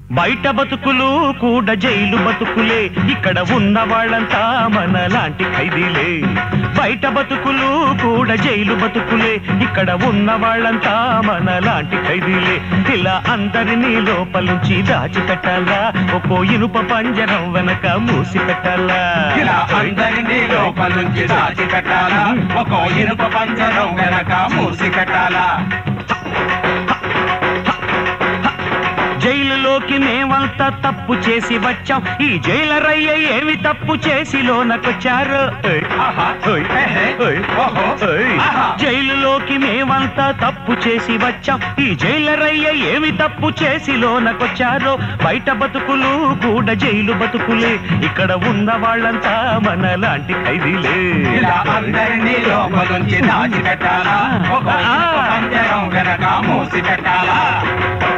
బయట బతుకులు కూడా జైలు బతుకులే ఇక్కడ ఉన్న వాళ్ళంతా మన లాంటి ఖైదీలే బయట బతుకులు కూడా జైలు బతుకులే ఇక్కడ ఉన్న వాళ్ళంతా మన లాంటి ఖైదీలే ఇలా అందరినీ లోపలుంచి దాచిపెట్టాలా ఒక్కో ఇనుప పంజరం వెనక మూసి పెట్టాలా ఇలా అందరినీ లోపలుంచి దాచి పెట్టాలా ఒక్కో ఇనుప పంజరం వెనక మూసి పెట్టాలా జైలులోకి మేమంతా తప్పు చేసి వచ్చాం ఈ జైలర్ అయ్య ఏమి తప్పు చేసి లోనకొచ్చారు ఏయ్, ఆహా, ఏయ్, ఏహే, ఏయ్, ఓహో, ఏయ్. ఆహా. జైలులోకి మేమంతా తప్పు చేసి వచ్చాం ఈ జైలర్ అయ్య ఏమి తప్పు చేసి లోనకొచ్చారో బయట బతుకులు కూడా జైలు బతుకులే ఇక్కడ ఉన్న వాళ్ళంతా మన లాంటి ఖైదీలే ఇలా అందరినీ లోపలుంచి దాచి పెట్టాలా ఒక్కో ఇనుప పంజరం వెనక మూసి పెట్టాలా